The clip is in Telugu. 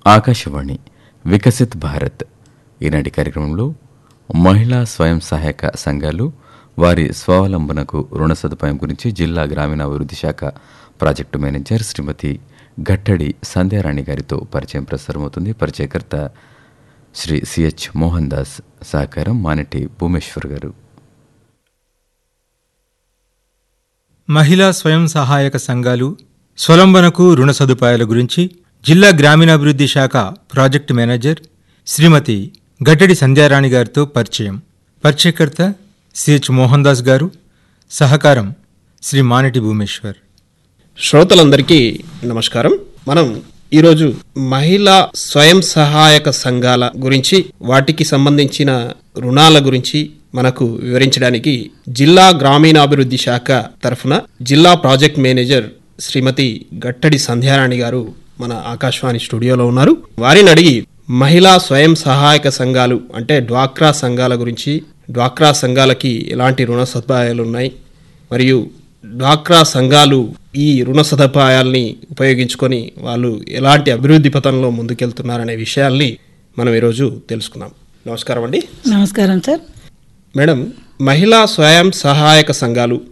ఆకాశవాణి వికసిత్ భారత్ ఈనాటి కార్యక్రమంలో మహిళా స్వయం సహాయక సంఘాలు వారి స్వావలంబనకు రుణ సదుపాయం గురించి జిల్లా గ్రామీణాభివృద్ధి శాఖ ప్రాజెక్టు మేనేజర్ శ్రీమతి గట్టడి సంధ్యారాణి గారితో పరిచయం ప్రసారమవుతుంది పరిచయకర్త శ్రీ సిహెచ్ మోహన్ దాస్ సహకారం మానటి భూమేశ్వర్ గారు మహిళా స్వయం సహాయక సంఘాలు స్వలంబనకు రుణ సదుపాయాల గురించి జిల్లా గ్రామీణాభివృద్ధి శాఖ ప్రాజెక్టు మేనేజర్ శ్రీమతి గట్టడి సంధ్యారాణి గారితో పరిచయం పరిచయకర్త సిహెచ్ మోహన్ దాస్ గారు సహకారం శ్రీ మానటి భూమేశ్వర్ శ్రోతలందరికీ నమస్కారం మనం ఈరోజు మహిళా స్వయం సహాయక సంఘాల గురించి వాటికి సంబంధించిన రుణాల గురించి మనకు వివరించడానికి జిల్లా గ్రామీణాభివృద్ధి శాఖ తరఫున జిల్లా ప్రాజెక్ట్ మేనేజర్ శ్రీమతి గట్టడి సంధ్యారాణి గారు మన ఆకాశవాణి స్టూడియోలో ఉన్నారు వారిని అడిగి మహిళా స్వయం సహాయక సంఘాలు అంటే డ్వాక్రా సంఘాల గురించి డ్వాక్రా సంఘాలకి ఎలాంటి రుణ సదుపాయాలు ఉన్నాయి మరియు డ్వాక్రా సంఘాలు ఈ రుణ సదుపాయాల్ని ఉపయోగించుకొని వాళ్ళు ఎలాంటి అభివృద్ధి పథంలో ముందుకెళ్తున్నారనే విషయాల్ని మనం ఈరోజు తెలుసుకుందాం నమస్కారం అండి నమస్కారం సార్ మేడం మహిళా స్వయం సహాయక సంఘాలు